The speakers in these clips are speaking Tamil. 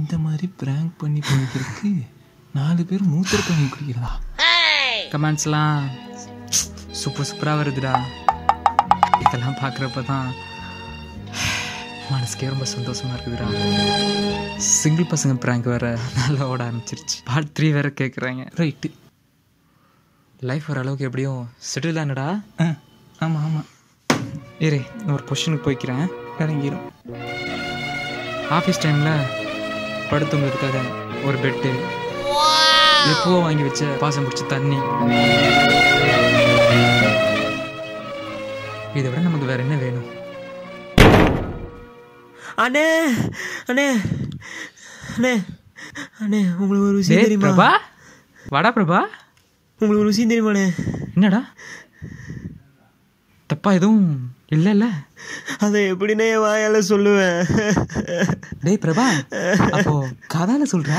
இந்த மாதிரி பிராங்க் பண்ணி பண்ணிக்கிறதுக்கு நாலு பேர் மூத்திர தண்ணி குடிக்கிறதா கமெண்ட்ஸ்லாம் சூப்பர் சூப்பராக வருதுடா இதெல்லாம் பார்க்குறப்ப தான் மனசுக்கே ரொம்ப சந்தோஷமா இருக்குதுடா சிங்கிள் பசங்க ப்ராங்க் வேற நல்லா ஓட ஆரம்பிச்சிருச்சு பார்ட் த்ரீ வேற கேட்குறாங்க ரைட்டு லைஃப் வர அளவுக்கு எப்படியும் செட்டில் தானடா ஆ ஆமாம் ஆமாம் ஏரே நான் ஒரு பொசிஷனுக்கு போய்க்கிறேன் இறங்கிரும் ஆஃபீஸ் டைமில் படுத்துங்கிறதுக்காக ஒரு பெட்டு எப்போ வாங்கி வச்ச பாசம் பிடிச்ச தண்ணி இதை விட நமக்கு வேற என்ன வேணும் அண்ணே அண்ணே அண்ணே அண்ணே உங்களுக்கு ஒரு விஷயம் டேய், தெரியுமா பிரபா வாடா பிரபா உங்களுக்கு ஒரு விஷயம் தெரியுமாண்ணே என்னடா தப்பா எதுவும் இல்லைல்ல அதை எப்படிண்ணே என் வாயால சொல்லுவேன் டேய் பிரபா அப்போ கதால சொல்றா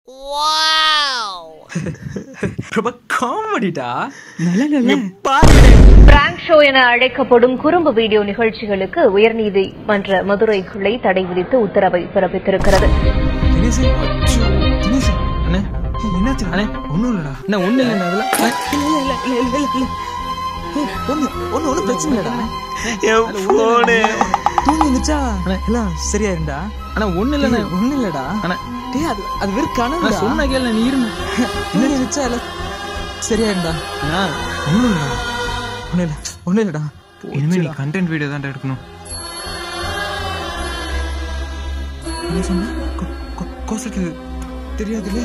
பிரபா காமெடிடா நல்ல நல்ல பிராங்க் ஷோ என அழைக்கப்படும் குறும்பு வீடியோ நிகழ்ச்சிகளுக்கு உயர்நீதிமன்ற மதுரை கிளை தடை விதித்து உத்தரவை பிறப்பித்திருக்கிறது தினேஷ் அச்சோ, தினேஷ் அண்ணே என்னாச்சு அண்ணே ஒன்றும் இல்லைடா அண்ணா ஒண்ணு இல்லைண்ணா அதெல்லாம் இல்ல இல்ல இல்ல இல்ல இல்ல இல்ல ஒண்ணு ஒண்ணு ஒண்ணு பிரச்சனை இல்லடா என் போனு தூங்கி இருந்துச்சா எல்லாம் சரியாயிருண்டா அண்ணா ஒண்ணு இல்லண்ணா ஒண்ணு இல்லடா அண்ணா டேய் அது அது வெறும் கனவு சொன்ன கேள நீ இருந்த தூங்கி இருந்துச்சா எல்லாம் சரியாயிருண்டா அண்ணா ஒண்ணு இல்லடா ஒண்ணு இல்ல ஒண்ணு இல்லடா இனிமேல் நீ கண்டென்ட் வீடியோ தான் எடுக்கணும் என்ன சொன்ன கோ- கோ- கோசலுக்கு தெரியாதுல்ல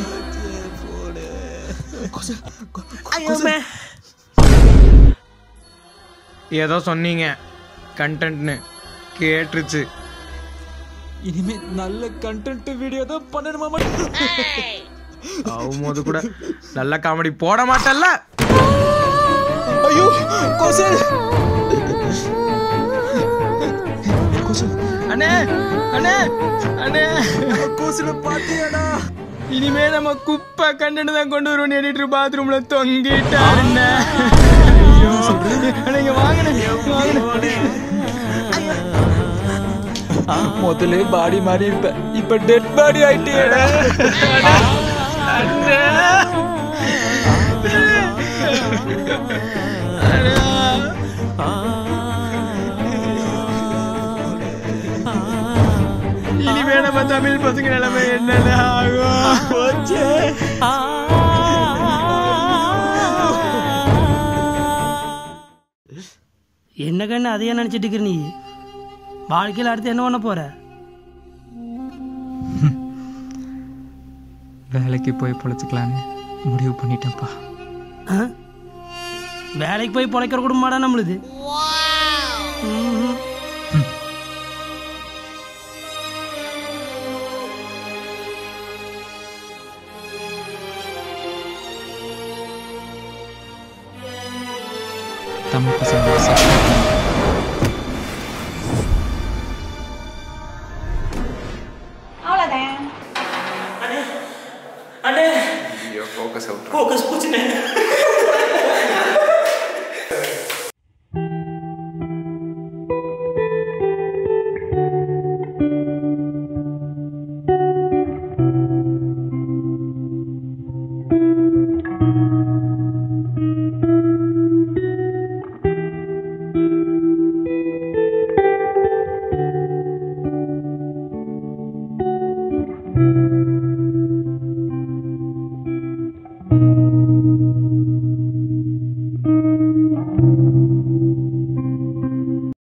கோசல் கோ- ஐயோமே ஏதோ சொன்னீங்க கண்டென்ட்னு கேட்டுருச்சு இனிமே நல்ல கண்டென்ட் வீடியோ தான் பண்ணணுமா மட்டும் ஆகும்போது கூட நல்ல காமெடி போட மாட்டல்ல ஐயோ கோசல் கோசல் அண்ணே அண்ணே அண்ணே கோசல பாத்தியாடா இனிமே நம்ம குப்பை கண்டென்ட் தான் கொண்டு வருவோம் எடிட்டர் பாத்ரூம்ல தொங்கிட்டாருண்ணே நீங்க வாங்கினே முதல்ல பாடி மாறி இருப்ப இப்ப டெட் பாடி ஆயிட்டியடா இனிமே நம்ம தமிழ் பசங்க நிலைமை என்னென்ன ஆகும் போச்சு என்ன கண்ணு அதையே நினைச்சிட்டு இருக்கிற நீ வாழ்க்கையில் அடுத்து என்ன பண்ண போற வேலைக்கு போய் பொழைச்சிக்கலான்னு முடிவு பண்ணிட்டேன்ப்பா ஆ? வேலைக்கு போய் பொழைக்கிற குடும்பமாடா நம்மளுது ம்ஹும். தமிழ் பசங்க subscribe பண்ணுங்க. அண்ணே ஃபோக்கஸ் அவுட் ஃபோக்கஸ் போச்சுண்ணே ஆ